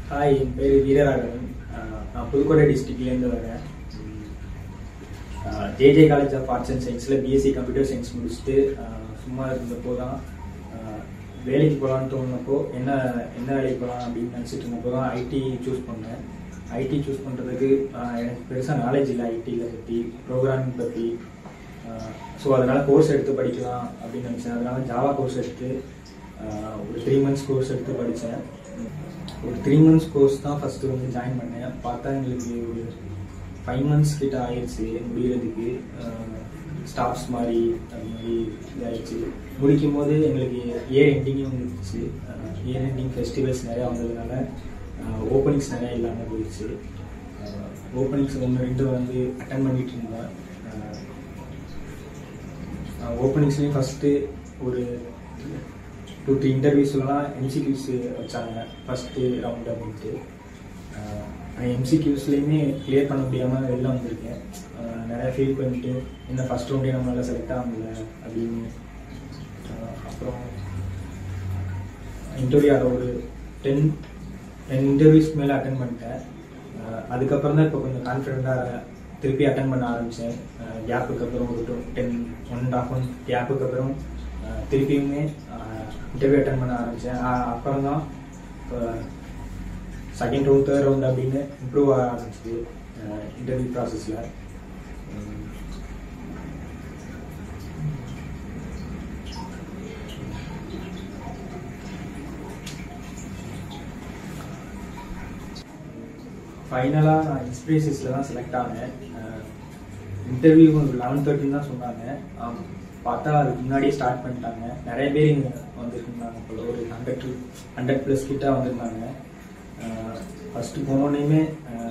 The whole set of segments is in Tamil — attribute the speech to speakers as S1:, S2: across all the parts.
S1: ஹாய் என் பேர் வீரராகவன் ஆஹ் நான் புதுக்கோட்டை டிஸ்ட்ரிக்ட்லேருந்து வரேன் JJ college of arts and சயின்ஸில் பிஎஸ்சி கம்ப்யூட்டர் சயின்ஸ் முடிச்சுட்டு ஆஹ் சும்மா இருந்தப்போ தான் ஆஹ் வேலைக்கு போகலான்னு தோணுனப்போ என்ன என்ன வேலைக்கு போகலாம் அப்படின்னு நினச்சிட்டு இருந்தப்போ தான் ஐடி சூஸ் பண்ணேன் ஐடி சூஸ் பண்ணுறதுக்கு எனக்கு பெருசாக நாலேஜ் இல்லை ஐடியில் பற்றி ப்ரோக்ராமிங் பற்றி ஸோ அதனால் கோர்ஸ் எடுத்து படிக்கலாம் அப்படின்னு நினச்சேன் அதனால ஜாவா கோர்ஸ் எடுத்து ஆஹ் ஒரு த்ரீ மந்த்ஸ் கோர்ஸ் எடுத்து படித்தேன் ஒரு த்ரீ மந்த்ஸ் கோர்ஸ் தான் ஃபஸ்ட்டு வந்து ஜாயின் பண்ணேன் பார்த்தா எங்களுக்கு ஒரு ஃபைவ் மந்த்ஸ் கிட்ட ஆயிடுச்சு முடிகிறதுக்கு ஸ்டாஃப்ஸ் மாதிரி அது மாதிரி இதாகிடுச்சு முடிக்கும் போது எங்களுக்கு இயர் எண்டிங்கும் வந்துருச்சு இயர் எண்டிங் ஃபெஸ்டிவல்ஸ் நிறையா வந்ததுனால ஓப்பனிங்ஸ் நிறையா இல்லாமல் போயிடுச்சு ஓப்பனிங்ஸ் ஒன்று ரெண்டு வந்து அட்டன் பண்ணிட்டு இருந்தேன் ஓப்பனிங்ஸ்லேயும் ஃபஸ்ட்டு ஒரு டூ த்ரீ இன்டர்வியூஸ்லாம் எம்சிக்யூஸ் வச்சாங்க ஃபஸ்ட்டு ரவுண்ட் அப்படின்ட்டு எம்சிக்யூஸ்லேயுமே கிளியர் பண்ண முடியாமல் வெளில வந்திருக்கேன் ஆஹ் நிறைய ஃபீல் பண்ணிட்டு இந்த ஃபஸ்ட் ரவுண்டே நம்மளால செலக்ட் ஆக முடியல அப்படின்னு ஆஹ் அப்புறம் இன்டர்வியூ அதை ஒரு டென் டென் இன்டர்வியூஸ்க்கு மேலே அட்டன் பண்ணிட்டேன் ஆஹ் அதுக்கப்புறம் தான் இப்போ கொஞ்சம் கான்ஃபிடென்ட்டாக திருப்பி அட்டன் பண்ண ஆரம்பித்தேன் கேப்புக்கு அப்புறம் ஒரு ten one and half month கேப்புக்கு அப்புறம் ஆஹ் திருப்பியுமே இன்டர்வியூ அட்டன் பண்ண ஆரம்பித்தேன் அப்புறம் தான் செகண்ட் ரவுண்ட் தேர்ட் ரவுண்ட் அப்படின்னு இம்ப்ரூவ் ஆக ஆரம்பிச்சிது இன்டர்வியூ ப்ராசஸில் ஃபைனலாக நான் இன்ஸ்பிரேசிஸில் தான் செலக்ட் ஆனேன் இன்டர்வியூ லெவன் தேர்ட்டின்னு தான் சொன்னாங்க ஆம், பார்த்தா அதுக்கு முன்னாடியே ஸ்டார்ட் பண்ணிட்டாங்க நிறைய பேர் இங்கே வந்துருந்தாங்க போல ஒரு ஹண்ட்ரட் ஹண்ட்ரட் ப்ளஸ் கிட்ட வந்திருந்தாங்க ஃபஸ்ட்டு போனோடனேயுமே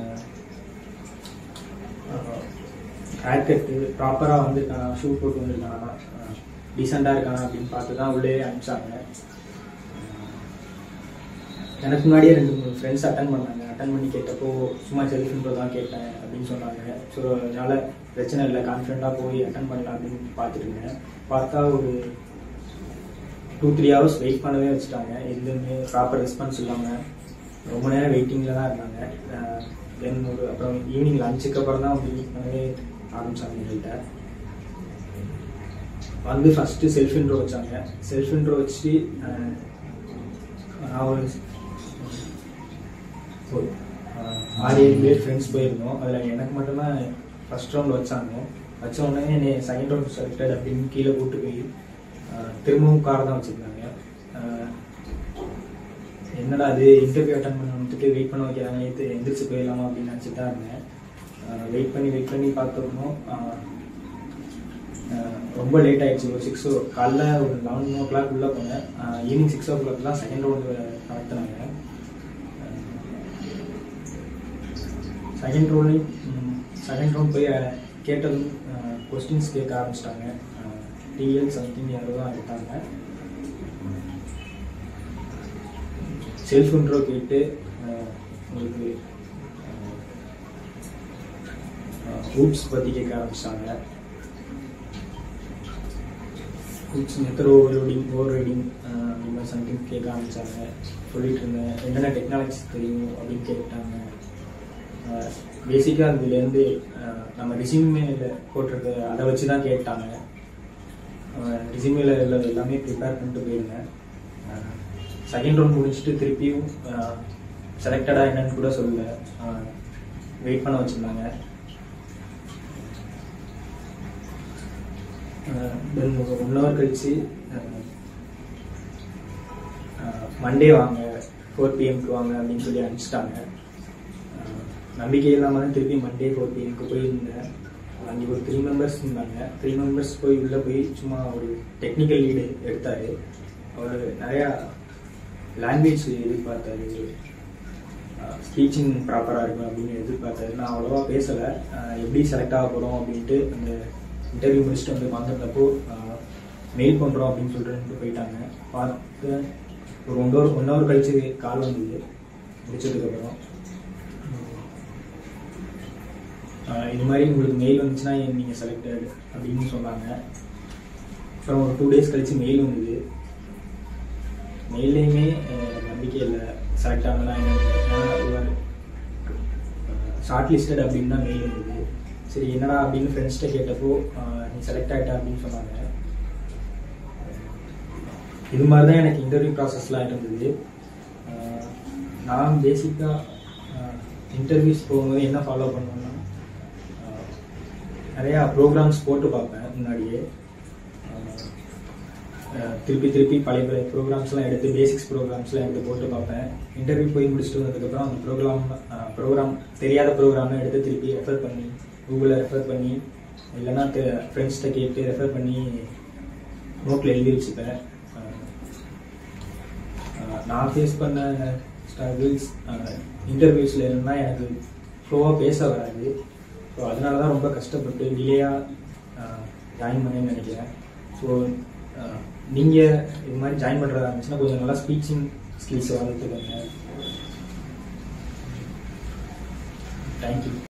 S1: ஹேர் கட்டு ப்ராப்பராக வந்திருக்கானா ஷூ போட்டு வந்திருக்கானா டீசெண்டாக இருக்கானா அப்படின்னு பார்த்து தான் உள்ளே அனுப்பிச்சாங்க எனக்கு முன்னாடியே ரெண்டு மூணு ஃப்ரெண்ட்ஸ் அட்டன் பண்ணாங்க அட்டன் பண்ணி கேட்டப்போ சும்மா செல்ஃப் இன்ட்ரோ தான் கேட்டேன் அப்படின்னு சொன்னாங்க ஸோ அதனால பிரச்சனை இல்லை கான்ஃபிடென்ட்டாக போய் அட்டன் பண்ணலாம் அப்படின்னு பார்த்துட்டு இருந்தேன் பார்த்தா ஒரு டூ த்ரீ ஹவர்ஸ் வெயிட் பண்ணவே வச்சுட்டாங்க எதுவுமே ப்ராப்பர் ரெஸ்பான்ஸ் இல்லாமல் ரொம்ப நேரம் வெயிட்டிங்கில் தான் இருந்தாங்க தென் ஒரு அப்புறம் ஈவினிங் லஞ்சுக்கு அப்புறம் தான் வந்து மீட் பண்ணவே ஆரம்பிச்சாங்க எங்கள்கிட்ட வந்து ஃபஸ்ட்டு செல்ஃப் இன்ட்ரோ வச்சாங்க செல்ஃப் இன்ட்ரோ வச்சுட்டு அஹ், நான் ஒரு ஒரு, அஹ், ஆறு ஏழு பேர் ஃப்ரெண்ட்ஸ் போயிருந்தோம் அதில் எனக்கு மட்டும்தான் ஃபர்ஸ்ட் ரவுண்ட் வச்சாங்க வச்ச உடனே என்னை செகண்ட் ரவுண்ட் செலக்டட் அப்படின்னு கீழே கூட்டு போய் அஹ், திரும்பவும் கார் தான் வச்சுருந்தாங்க என்னடா அது இன்டர்வியூ அட்டன் பண்ண வந்துட்டு வெயிட் பண்ண வைக்கிறாங்க நேற்று எந்திரிச்சு போயிடலாமா அப்படின்னு நினச்சிட்டு தான் இருந்தேன் வெயிட் பண்ணி வெயிட் பண்ணி பார்த்தோம்னோ ரொம்ப லேட் ஆயிடுச்சு ஒரு சிக்ஸ் ஓ காலைல ஒரு லெவன் ஓ கிளாக் உள்ளே போனேன் ஈவினிங் சிக்ஸ் ஓ கிளாக் தான் செகண்ட் ரவுண்டு நடத்தினாங்க செகண்ட் ரவுண்ட்லையும் செகண்ட் ரவுண்ட் போய் அஹ், கேட்டதும் கொஸ்டின்ஸ் கேட்க ஆரம்பிச்சிட்டாங்க டிஎல் சம்திங் யாரோ தான் எடுத்தாங்க செல்ஃப் இன்ட்ரோ கேட்டு அஹ், உங்களுக்கு ஹூப்ஸ் பற்றி கேட்க ஆரம்பிச்சிட்டாங்க OOPS method overloading overriding அந்த மாதிரி சம்திங் கேட்க ஆரம்பிச்சாங்க சொல்லிட்டு இருந்தேன் என்னென்ன டெக்னாலஜிஸ் தெரியும் அப்படின்னு கேட்டாங்க பேசிக்காக அதுலேருந்து நம்ம ரிசியூமேல போட்டிருக்க அதை வச்சு தான் கேட்டாங்க ரிசியூமேல உள்ளது எல்லாமே ப்ரிப்பேர் பண்ணிட்டு போயிருந்தேன் செகண்ட் ரவுண்ட் முடிச்சுட்டு திருப்பியும் செலக்டடாக என்னன்னு கூட சொல்லல வெயிட் பண்ண வச்சுருந்தாங்க தென் ஒரு ஒன் ஹவர் கழிச்சு மண்டே வாங்க ஃபோர் பிஎம்க்கு வாங்க அப்படின்னு சொல்லி அனுப்பிச்சிட்டாங்க அஹ், நம்பிக்கை இல்லாமல் தான் திருப்பி மண்டே ஃபோர் பிஎம்க்கு போயிருந்தேன் அங்கே ஒரு த்ரீ மெம்பர்ஸ் இருந்தாங்க த்ரீ மெம்பர்ஸ் போய் உள்ளே போய் சும்மா ஒரு டெக்னிக்கல் லீடு எடுத்தார் அவர் நிறையா லாங்குவேஜ் எதிர்பார்த்தாரு ஸ்பீச்சிங் ப்ராப்பராக இருக்கும் அப்படின்னு எதிர்பார்த்தாரு நான் அவ்வளோவா பேசலை எப்படி செலக்ட் ஆக போகிறோம் அப்படின்ட்டு அந்த இன்டர்வியூ முடிச்சுட்டு வந்து வந்திருந்தப்போ மெயில் பண்ணுறோம் அப்படின்னு சொல்லிட்டு போயிட்டாங்க பார்த்து ஒரு ஒன் ஹவர் ஒன் ஹவர் கழிச்சு கால் வந்தது முடிச்சதுக்கப்புறம் இது மாதிரி உங்களுக்கு மெயில் வந்துச்சுன்னா நீங்கள் செலக்டட் அப்படின்னு சொன்னாங்க அப்புறம் ஒரு டூ டேஸ் கழிச்சு மெயில் வந்தது மெயிலையுமே நம்பிக்கை இல்லை செலக்ட் ஆகலாம் என்ன ஷார்ட் லிஸ்டட் அப்படின்னு தான் மெயில் வந்தது சரி என்னடா அப்படின்னு ஃப்ரெண்ட்ஸ்கிட்ட கேட்டப்போ ஆஹ் நீ செலக்ட் ஆகிட்ட அப்படின்னு சொன்னாங்க இது மாதிரி தான் எனக்கு இன்டர்வியூ ப்ராசஸ்லாம் இருந்தது ஆஹ் நான் பேசிக்காக இன்டர்வியூஸ் போகும்போது என்ன ஃபாலோ பண்ணுவேன்னா ஆஹ் நிறையா ப்ரோக்ராம்ஸ் போட்டு பார்ப்பேன் முன்னாடியே ஆஹ் ஆஹ் திருப்பி திருப்பி பழைய பழைய ப்ரோக்ராம்ஸ்லாம் எடுத்து பேசிக்ஸ் ப்ரோக்ராம்ஸ்லாம் எடுத்து போட்டு பார்ப்பேன் இன்டர்வியூ போய் முடிச்சுட்டு வந்ததுக்கப்புறம் அந்த ப்ரோக்ராம் ப்ரோக்ராம் தெரியாத ப்ரோக்ராம்லாம் எடுத்து திருப்பி ரெஃபர் பண்ணி கூகுளில் ரெஃபர் பண்ணி இல்லைன்னா ஃப்ரெண்ட்ஸ்கிட்ட கேட்டு ரெஃபர் பண்ணி நோட்டில் எழுதி வச்சுப்பேன் ஆஹ் ஆஹ் நான் ஃபேஸ் பண்ண ஸ்ட்ரகிள்ஸ் இன்டர்வியூஸில் இருந்தால் எனக்கு ஃப்ளோவாக பேச வராது ஸோ அதனால தான் ரொம்ப கஷ்டப்பட்டு டிலேயாக ஜாயின் பண்ணேன்னு நினைக்கிறேன் ஸோ நீங்கள் இது மாதிரி ஜாயின் பண்ணுறதா இருந்துச்சுன்னா கொஞ்சம் நல்லா ஸ்பீச்சிங் ஸ்கில்ஸ் வளர்த்துக்கோங்க தேங்க்யூ